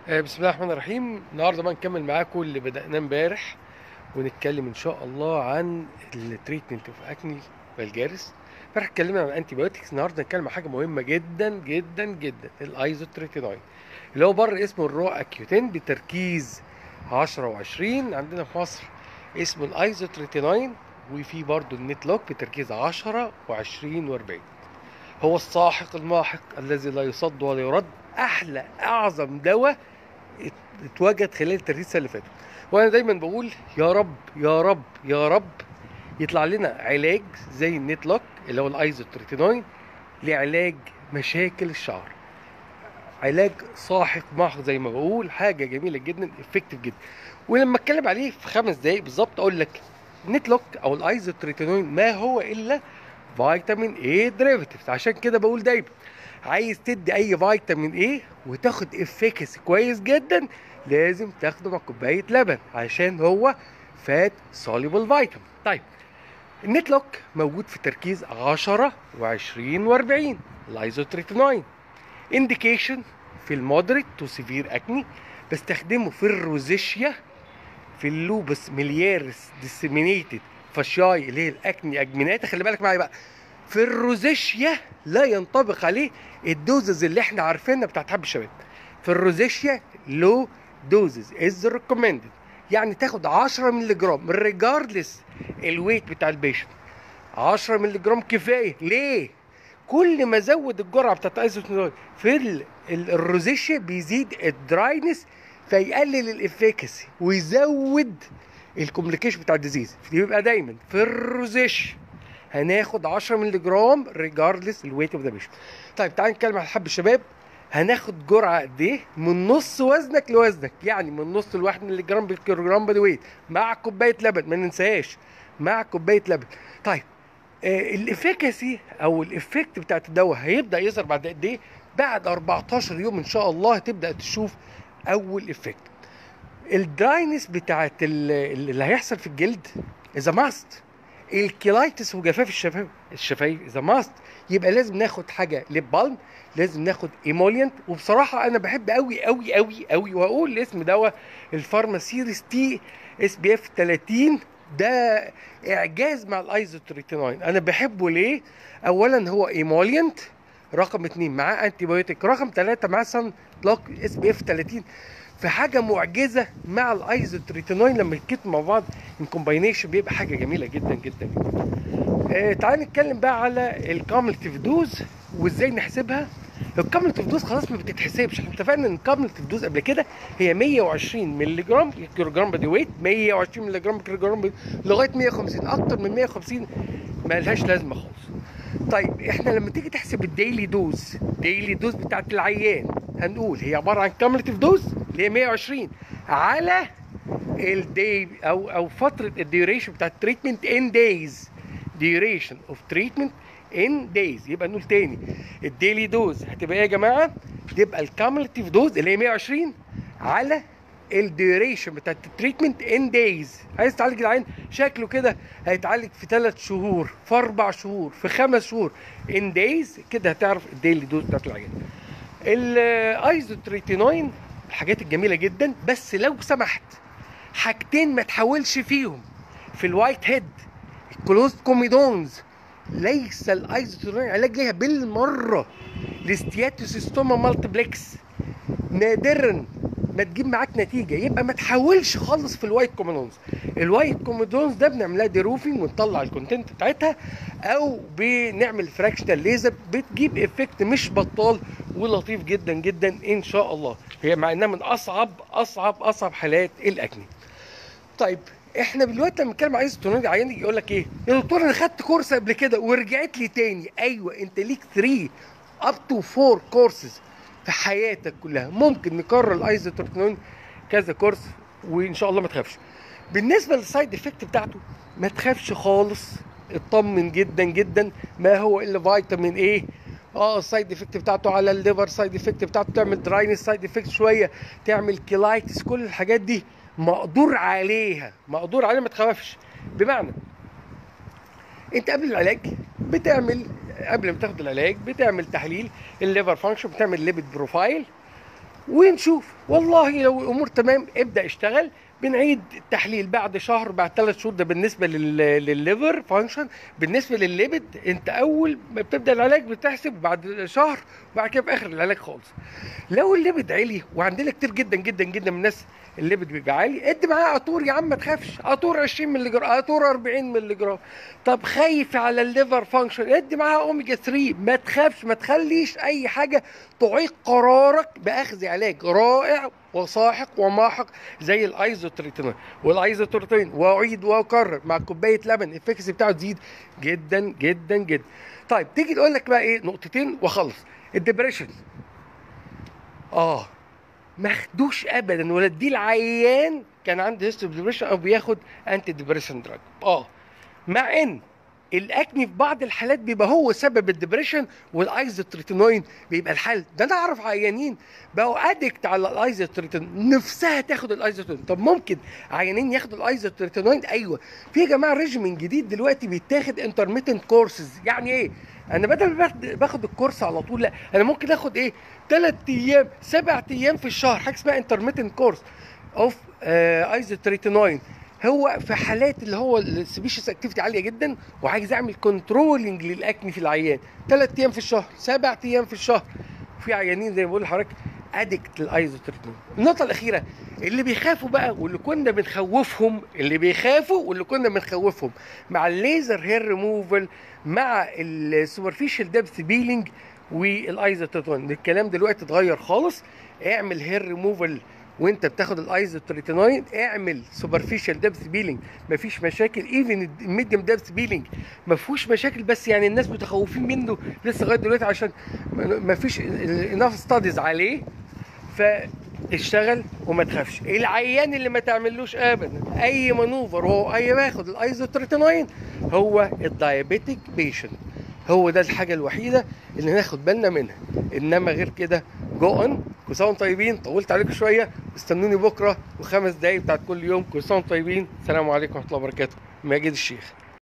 آه، بسم الله الرحمن الرحيم النهارده بقى نكمل معاكم اللي بدأناه امبارح ونتكلم ان شاء الله عن التريتمنت اوف اكني فالجارس امبارح اتكلمنا عن الانتي بايوتكس النهارده نتكلم عن حاجه مهمه جدا جدا جدا الايزوتريتينوين اللي هو بره اسمه الرو اكيوتين بتركيز 10 و20 عندنا في مصر اسمه الايزوتريتينوين وفي برضه النت لوك بتركيز 10 و20 و40 هو الساحق الماحق الذي لا يصد ولا يرد احلى اعظم دواء ات- اتوجد خلال ال 30 سنه اللي فاتوا وانا دايما بقول يا رب يا رب يا رب يطلع لنا علاج زي النت لوك اللي هو الايزوتريتينوين لعلاج مشاكل الشعر علاج ساحق محق زي ما بقول حاجه جميله جدا افكتيف جدا ولما اتكلم عليه في خمس دقايق بالظبط اقول لك النت لوك او الايزوتريتينوين ما هو الا فيتامين اي ديريفيتيفز عشان كده بقول دايما عايز تدي اي فيتامين ايه وتاخد افكس كويس جدا لازم تاخده مع كوبايه لبن عشان هو فات سوليبل فيتامين طيب النت لوك موجود في تركيز 10 و20 و40 الايزوتريتينوين انديكيشن في المودريت تو سيفير اكني بستخدمه في الروزيشيا في اللوبس مليارس ديسيمينيتد فاشياي اللي هي الاكني اجمناتا خلي بالك معايا بقى في الروزيشيا لا ينطبق عليه الدوزز اللي احنا عارفينها بتاعت حب الشباب في الروزيشيا لو دوزز از ريكومندد يعني تاخد 10 مللي جرام ريجاردلس الويت بتاع البيشنت 10 مللي جرام كفايه ليه كل ما زود الجرعه بتاعت ايزوتونول في ال- ال- الروزيشيا بيزيد الدراينس فيقلل الافيكاسي ويزود الكومبليكيشن بتاع الديزيز يبقى دايما في الروزيشيا هناخد 10 مللي جرام ريجاردلس الويت اوف ذا بيشنت طيب تعال نتكلم عن حب الشباب هناخد جرعه قد ايه من نص وزنك لوزنك يعني من نص لواحد مللي جرام بالكيلوجرام بادي ويت مع كوبايه لبن ما ننساهاش مع كوبايه لبن طيب آه الافيكاسي او الافكت بتاعت الدواء هيبدا يظهر بعد قد ايه بعد 14 يوم ان شاء الله هتبدا تشوف اول افكت الدراينس بتاعت ال- اللي هيحصل في الجلد اذا ماست الكيلايتس وجفاف الشفايف الشفايف اذا ماست يبقى لازم ناخد حاجه ليب بالم لازم ناخد ايمولينت وبصراحه انا بحب قوي قوي قوي قوي واقول الاسم دواء الفارماسيريس تي اس بي اف 30 ده اعجاز مع الايزوتريتينوين انا بحبه ليه اولا هو ايمولينت رقم اتنين معاه انتي بايوتيك رقم ثلاثة معاه سان بلوك اس بي اف 30 في حاجه معجزه مع الايزوتريتينوين لما يتكتبوا مع بعض ان كومباينيشن بيبقى حاجه جميله جدا جدا جدا آه تعال نتكلم بقى على الكاملتيف دوز وازاي نحسبها الكاملتيف دوز خلاص ما بتتحسبش احنا اتفقنا ان الكاملتيف دوز قبل كده هي 120 مللي جرام كيلو جرام بادي ويت 120 مللي جرام كيلو جرام لغايه 150 اكتر من 150 ما لهاش لازمه خالص طيب احنا لما تيجي تحسب الديلي دوز ديلي دوز بتاعت العيان هنقول هي عباره عن كاملتيف دوز اللي هي 120 على الدي او او فتره الديوريشن بتاعت التريتمنت ان دايز ديوريشن اوف تريتمنت ان دايز يبقى نقول تاني الديلي دوز هتبقى ايه يا جماعه؟ تبقى الكاملتيف دوز اللي هي 120 على الديوريشن بتاعت التريتمنت ان دايز عايز تعالج العين شكله كده هيتعالج في ثلاث شهور في اربع شهور في خمس شهور ان دايز كده هتعرف الديلي دوز بتاعت العيان الايزوتريتينوين الحاجات الجميله جدا بس لو سمحت حاجتين ما تحاولش فيهم في الوايت هيد الكلوز كوميدونز ليس الايزوتريتينوين علاج ليها بالمره الاستياتوسيستوما مالتيبلكس نادرا ما تجيب معاك نتيجه يبقى ما تحاولش خالص في الوايت كوميدونز الوايت كوميدونز ده بنعملها ديروفينج ونطلع الكونتنت بتاعتها او بنعمل فراكشنال ليزر بتجيب افكت مش بطال ولطيف جدا جدا ان شاء الله هي مع انها من اصعب اصعب اصعب حالات الاكني طيب احنا دلوقتي لما نتكلم عن ايزوتونين عيان يجي يقول لك ايه يا دكتور انا خدت كورس قبل كده ورجعت لي تاني ايوه انت ليك 3 اب تو 4 كورسز في حياتك كلها ممكن نكرر الايزوتونين كذا كورس وان شاء الله ما تخافش بالنسبه للسايد افكت بتاعته ما تخافش خالص اطمن جدا جدا ما هو الا فيتامين ايه اه السايد افكت بتاعته على الليفر سايد افكت بتاعته تعمل دراينس سايد افكت شويه تعمل كيلايتس كل الحاجات دي مقدور عليها مقدور عليها ما تخافش بمعنى انت قبل العلاج بتعمل قبل ما تاخد العلاج بتعمل تحليل الليفر فانكشن بتعمل ليبيد بروفايل ونشوف والله لو الامور تمام ابدا اشتغل بنعيد التحليل بعد شهر بعد ثلاث شهور ده بالنسبه لل- للليفر فانكشن بالنسبه للليبد انت اول ما بتبدا العلاج بتحسب بعد شهر وبعد كده في اخر العلاج خالص لو الليبد عالي وعندنا كتير جدا جدا جدا من الناس الليبد بيبقى عالي ادي معاه قطور يا عم ما تخافش قطور 20 مللي جرام قطور 40 مللي جرام طب خايف على الليفر فانكشن ادي معاه اوميجا 3 ما تخافش ما تخليش اي حاجه تعيق قرارك باخذ علاج رائع وساحق وماحق زي الايزوتريتينول والايزوتريتين واعيد واكرر مع كوبايه لبن الافكس بتاعه تزيد جدا جدا جدا طيب تيجي تقول لك بقى ايه نقطتين واخلص الدبريشن اه ما خدوش ابدا ولا دي العيان كان عنده هيستوري ديبريشن او بياخد انتي ديبريشن دراج اه مع ان الاكني في بعض الحالات بيبقى هو سبب الدبريشن والايزوتريتينوين بيبقى الحل ده انا اعرف عيانين بقوا ادكت على الايزوتريتينوين نفسها تاخد الايزوتريتينوين طب ممكن عيانين ياخدوا الايزوتريتينوين ايوه في يا جماعه ريجيمين جديد دلوقتي بيتاخد انترميتنت كورسز يعني ايه انا بدل ما باخد- باخد الكورس على طول لا انا ممكن اخد ايه ثلاث ايام سبع ايام في الشهر حاجه اسمها انترميتنت كورس اوف ايزوتريتينوين هو في حالات اللي هو السبيشيس اكتيفيتي عاليه جدا وعايز اعمل كنترولنج للاكني في العيان ثلاث ايام في الشهر سبع ايام في الشهر في عيانين زي ما بقول لحضرتك ادكت للايزوتريتين النقطه الاخيره اللي بيخافوا بقى واللي كنا بنخوفهم اللي بيخافوا واللي كنا بنخوفهم مع الليزر هير ريموفال مع السوبرفيشال ديبث بيلينج والايزوتريتين الكلام دلوقتي اتغير خالص اعمل هير ريموفال وانت بتاخد الايزوتريتينوين اعمل سوبرفيشال ديبث بيلينج مفيش مشاكل ايفن الميديوم ديبث بيلينج ما فيهوش مشاكل بس يعني الناس متخوفين منه لسه لغايه دلوقتي عشان ما فيش اناف ستاديز عليه فاشتغل وما تخافش العيان اللي ما تعملوش ابدا اي مانوفر وهو اي باخد الايزوتريتينوين هو الدايابيتيك بيشنت هو ده الحاجه الوحيده اللي ناخد بالنا منها انما غير كده جو اون كل سنه وانتم طيبين طولت عليكم شويه استنوني بكره وخمس دقايق بتاعت كل يوم كل سنه وانتم طيبين السلام عليكم ورحمه الله وبركاته ماجد الشيخ